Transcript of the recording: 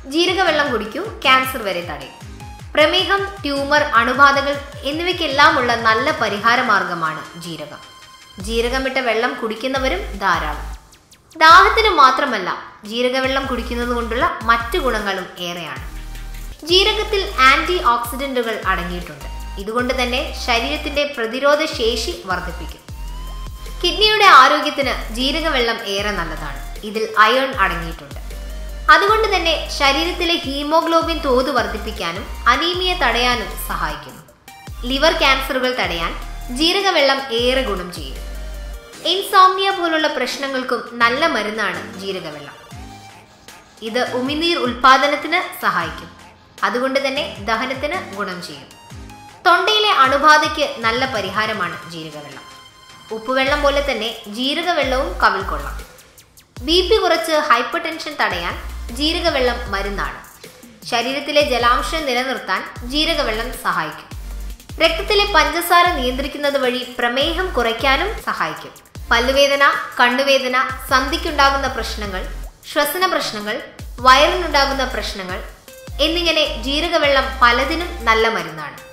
ജീരകവെള്ളം കുടിക്കൂ ക്യാൻസർ വരെ തടയും പ്രമേഹം ട്യൂമർ അണുബാധകൾ എന്നിവയ്ക്കെല്ലാമുള്ള നല്ല പരിഹാര മാർഗമാണ് ജീരകം ജീരകമിട്ട വെള്ളം കുടിക്കുന്നവരും ധാരാളം ദാഹത്തിന് മാത്രമല്ല ജീരകവെള്ളം കുടിക്കുന്നത് കൊണ്ടുള്ള മറ്റു ഗുണങ്ങളും ഏറെയാണ് ജീരകത്തിൽ ആന്റി ഓക്സിഡന്റുകൾ അടങ്ങിയിട്ടുണ്ട് ഇതുകൊണ്ട് തന്നെ ശരീരത്തിന്റെ പ്രതിരോധ ശേഷി വർദ്ധിപ്പിക്കും കിഡ്നിയുടെ ആരോഗ്യത്തിന് ജീരകവെള്ളം ഏറെ നല്ലതാണ് ഇതിൽ അയൺ അടങ്ങിയിട്ടുണ്ട് അതുകൊണ്ട് തന്നെ ശരീരത്തിലെ ഹീമോഗ്ലോബിൻ തോത് വർദ്ധിപ്പിക്കാനും അനീമിയ തടയാനും സഹായിക്കുന്നു ലിവർ ക്യാൻസറുകൾ തടയാൻ ജീരകവെള്ളം ഏറെ ഗുണം ചെയ്യും ഇൻസോംനിയ പോലുള്ള പ്രശ്നങ്ങൾക്കും നല്ല മരുന്നാണ് ജീരകവെള്ളം ഇത് ഉമിനീർ ഉൽപാദനത്തിന് സഹായിക്കും അതുകൊണ്ട് തന്നെ ദഹനത്തിന് ഗുണം ചെയ്യും തൊണ്ടയിലെ അണുബാധയ്ക്ക് നല്ല പരിഹാരമാണ് ജീരകവെള്ളം ഉപ്പുവെള്ളം പോലെ തന്നെ ജീരകവെള്ളവും കവിൾ കൊള്ളാം ബി പി കുറച്ച് ഹൈപ്പർ ടെൻഷൻ തടയാൻ ജീരകവെള്ളം മരുന്നാണ് ശരീരത്തിലെ ജലാംശം നിലനിർത്താൻ ജീരകവെള്ളം സഹായിക്കും രക്തത്തിലെ പഞ്ചസാര നിയന്ത്രിക്കുന്നത് വഴി പ്രമേഹം കുറയ്ക്കാനും സഹായിക്കും പല്ലുവേദന കണ്ണുവേദന സന്ധിക്കുണ്ടാകുന്ന പ്രശ്നങ്ങൾ ശ്വസന പ്രശ്നങ്ങൾ വയറിനുണ്ടാകുന്ന പ്രശ്നങ്ങൾ എന്നിങ്ങനെ ജീരകവെള്ളം പലതിനും നല്ല മരുന്നാണ്